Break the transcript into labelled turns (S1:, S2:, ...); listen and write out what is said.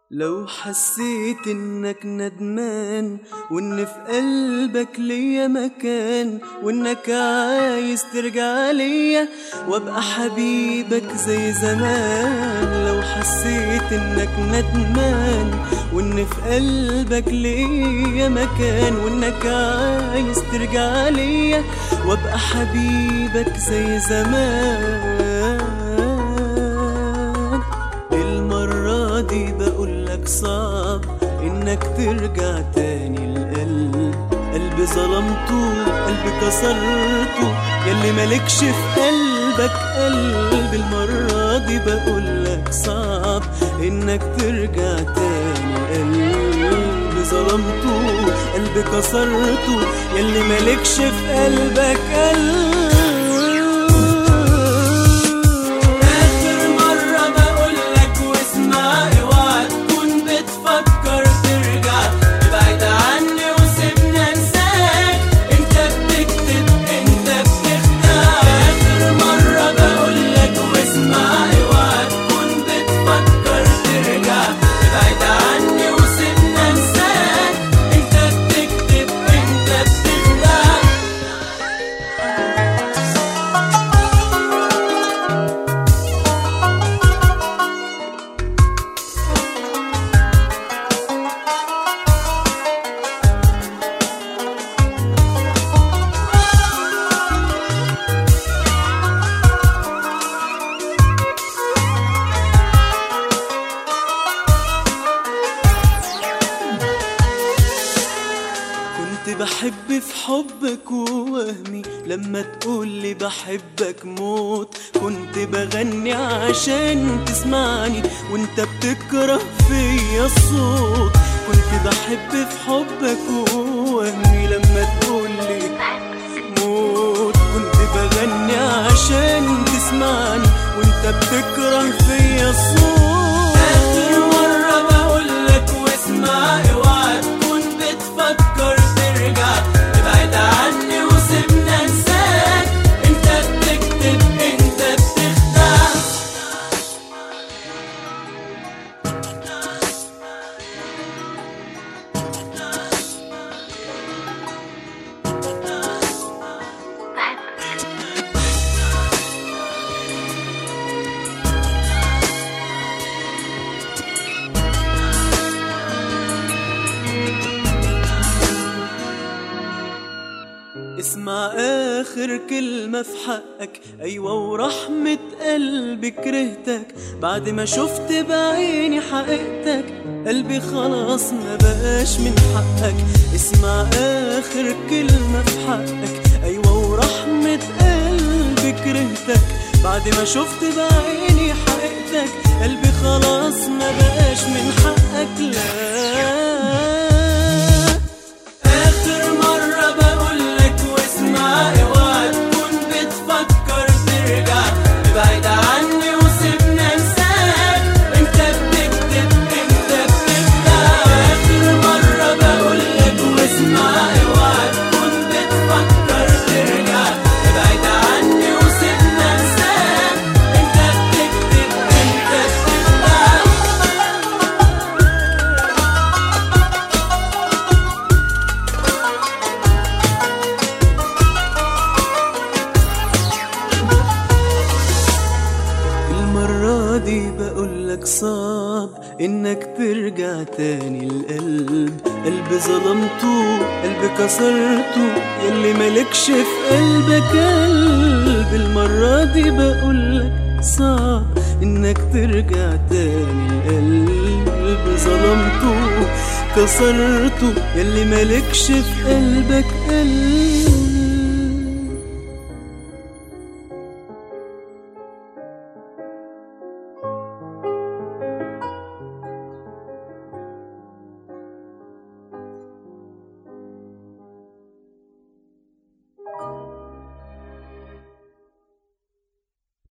S1: لو حسيت انك ندمان وان في قلبك ليا مكان وانك عايز ترجع ليا وابقى حبيبك زي زمان لو حسيت انك ندمان وان في قلبك ليا مكان وانك عايز ترجع ليا وابقى حبيبك زي زمان المرة دي بقولك صعب انك ترجع تاني القلب قلبي ظلمته قلبي كسرته ياللي مالكش في قلبك قلب المرة دي بقولك صعب انك ترجع تاني قلبي ظلمته قلبي كسرته ياللي مالكش في قلبك قلب آخر مرة بقولك واسمع اوعى تكون بتفكر ترجع ابعد عني وسيبني انساك انت بتكتب انت بتخدع آخر مرة بقولك واسمع اوعى تكون بتفكر ترجع ابعد عني وسيبني انساك انت بتكتب انت بتخدع كنت بحب في حبك ووهمي لما تقولي بحبك موت كنت بغني عشان تسمعني وانت بتكره فيا الصوت كنت بحب في حبك ووهمي لما تقولي موت كنت بغني عشان تسمعني وانت بتكره فيا الصوت آخر مرة بقولك واسمع اوعى تكون بتفكر ترجع ابعد عني وسيبني انساك انت بتكتب انت بتخدع اسمع اخر كلمة في حقك ايوه ورحمة قلبي كرهتك بعد ما شفت بعيني حقيقتك قلبي خلاص ما بقاش من حقك اسمع اخر كلمة في حقك ايوه ورحمة قلبي كرهتك بعد ما شفت بعيني حقيقتك قلبي خلاص ما بقاش من حقك لا آخر مرة بقولك واسمع اوعى تكون بتفكر ترجع ابعد عني وسيبني انساك انت بتكتب انت بتخدع آخر مرة بقولك واسمع اوعى تكون بتفكر ترجع ابعد عني وسيبني انساك انت بتكتب انت بتخدع المرة دي بقولك صعب انك ترجع تاني القلب قلبي ظلمته قلبي كسرته ياللي مالكش في قلبك قلب المرة دي بقولك صعب انك ترجع تاني القلب ظلمته كسرته ياللي مالكش في قلبك قلب